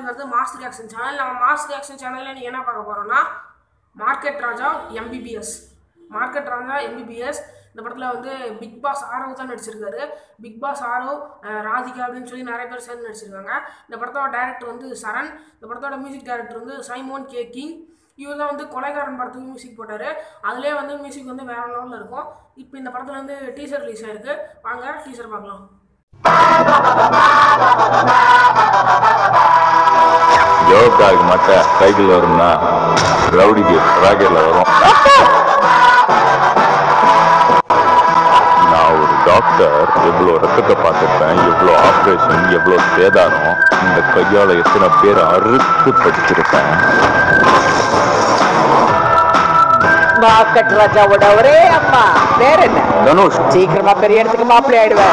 பார்த்துருக்கிறது mass reaction channel நம்ம mass reaction சேனலில் நீங்கள் என்ன பார்க்க போகிறோம்னா market Raja MBBS market Raja MBBS இந்த படத்தில் வந்து பிக் பாஸ் ஆரவ் தான் நடிச்சிருக்காரு பிக் பாஸ் ஆரவ் அஹ், ராதிகா அப்படின்னு சொல்லி நிறைய பேர் சேர்ந்து நடிச்சிருக்காங்க இந்த படத்தோட டைரக்டர் வந்து சரண் இந்த படத்தோட மியூசிக் டைரக்டர் வந்து சைமோன் கே கிங் இவர் தான் வந்து கொலைகாரன் படத்துக்கு மியூசிக் போட்டார் அதுலேயே வந்து மியூசிக் வந்து வேற லெவலில் இருக்கும் இப்போ இந்த படத்தில் வந்து டீசர் ரிலீஸ் ஆயிருக்கு வாங்க டீசர் பார்க்கலாம் ஜோக்காக மட்டும் சைக்கிள் வரும்னா ரவுடிக்கு ராக்கெட்ல வரும் நான் ஒரு டாக்டர் எவ்வளோ ரத்தத்தை பார்த்துருப்பேன் எவ்வளோ ஆப்ரேஷன் எவ்வளோ சேதாரம் இந்த கையால் எத்தனை பேர் அறுத்து படிச்சிருப்பேன் மார்க்கெட் ராஜாவோட ஒரே அம்மா பேர் என்ன தனுஷ் சீக்கிரமா பெரிய இடத்துக்கு மாப்பிள்ளை ஆயிடுவேன்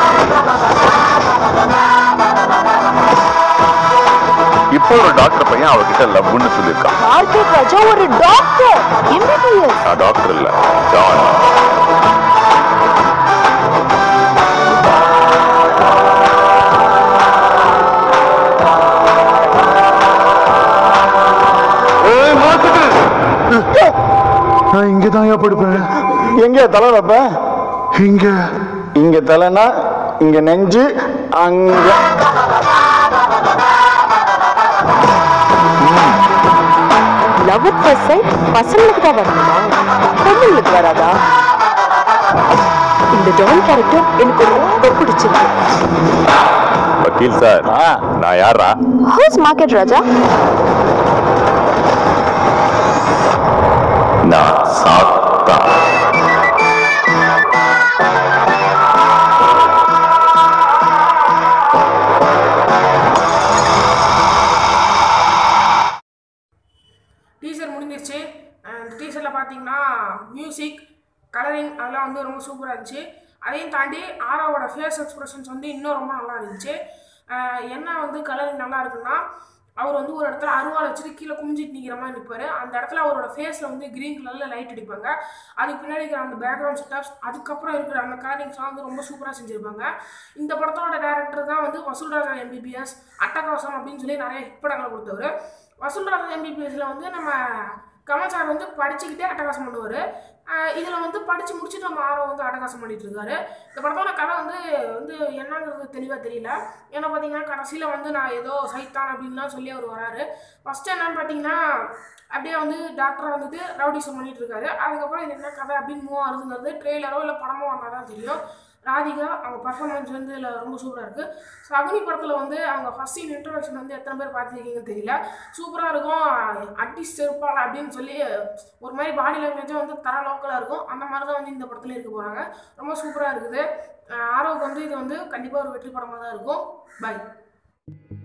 இப்போ ஒரு டாக்டர் பையன் அவகிட்ட லவ்னு சொல்லியிருக்கான் மார்க்கெட் ராஜா ஒரு டாக்டர் எம்பிபிஎஸ் நான் டாக்டர் இல்லை ஜான் நான் இங்க தான் படுப்பேன் எங்க தலை வைப்ப இங்க இங்க தலைனா இங்க நெஞ்சு அங்க லவ் அட் ஃபர்ஸ்ட் சைட் பசங்களுக்கு தான் வரணுமா பொண்ணுங்களுக்கு வராதா இந்த டான் கேரக்டர் எனக்கு ரொம்ப பிடிச்சிருக்கு வக்கீல் சார் ஆ. நான் யாரா ஹவுஸ் மார்க்கெட் ராஜா நான் சாத்தா டீசர் முடிஞ்சிருச்சு அந்த டீசரில் பார்த்தீங்கன்னா மியூசிக் கலரிங் அதெல்லாம் வந்து ரொம்ப சூப்பராக இருந்துச்சு அதையும் தாண்டி ஆராவோட ஃபேஸ் எக்ஸ்பிரஷன்ஸ் வந்து இன்னும் ரொம்ப நல்லா இருந்துச்சு அஹ் என்ன வந்து கலரிங் நல்லா இருக்குன்னா அவர் வந்து ஒரு இடத்துல அருவாள் வச்சுட்டு கீழே குமிஞ்சிட்டு நிற்கிற மாதிரி நிற்பார் அந்த இடத்துல அவரோட ஃபேஸில் வந்து க்ரீன் கலரில் லைட் அடிப்பாங்க அதுக்கு பின்னாடி இருக்கிற அந்த பேக்ரவுண்ட் செட்டப்ஸ் அதுக்கப்புறம் இருக்கிற அந்த கலரிங்ஸ்லாம் வந்து ரொம்ப சூப்பராக செஞ்சுருப்பாங்க இந்த படத்தோட டேரக்டர் தான் வந்து வசூல்ராஜா எம்பிபிஎஸ் அட்டகாசம் அப்படின்னு சொல்லி நிறைய ஹிட் படங்களை கொடுத்தவர் வசூல்ராஜா எம்பிபிஎஸ்ல வந்து நம்ம கமல்சார் வந்து படிச்சுக்கிட்டே அட்டகாசம் பண்ணுவார் இதில் வந்து படித்து முடிச்சுட்டு நம்ம ஆர்வம் வந்து அட்டகாசம் பண்ணிட்டு இருக்காரு இந்த படத்தோட கதை வந்து வந்து என்னங்கிறது தெளிவாக தெரியல ஏன்னா பார்த்தீங்கன்னா கடைசியில் வந்து நான் ஏதோ சைத்தான் அப்படின்லாம் சொல்லி அவர் வராரு ஃபஸ்ட்டு என்னன்னு பார்த்தீங்கன்னா அப்படியே வந்து டாக்டராக வந்துட்டு ரவுடிசம் பண்ணிட்டு இருக்காரு அதுக்கப்புறம் இது என்ன கதை அப்படின்னு மூவ் ஆகுதுங்கிறது ட்ரெய்லரோ இல்லை படமோ வந்தால் தான் தெரியும் ராதிகா அவங்க பர்ஃபார்மன்ஸ் வந்து இதில் ரொம்ப சூப்பராக இருக்குது சகுனி படத்தில் வந்து அவங்க ஃபஸ்ட் சீன் இன்ட்ரடக்ஷன் வந்து எத்தனை பேர் பார்த்துருக்கீங்கன்னு தெரியல சூப்பராக இருக்கும் அட்டி செருப்பாள் அப்படின்னு சொல்லி ஒரு மாதிரி பாடி லாங்குவேஜும் வந்து தர லோக்கலாக இருக்கும் அந்த மாதிரி தான் வந்து இந்த படத்தில் இருக்க போகிறாங்க ரொம்ப சூப்பராக இருக்குது ஆரோவுக்கு வந்து இது வந்து கண்டிப்பாக ஒரு வெற்றி படமாக தான் இருக்கும் பை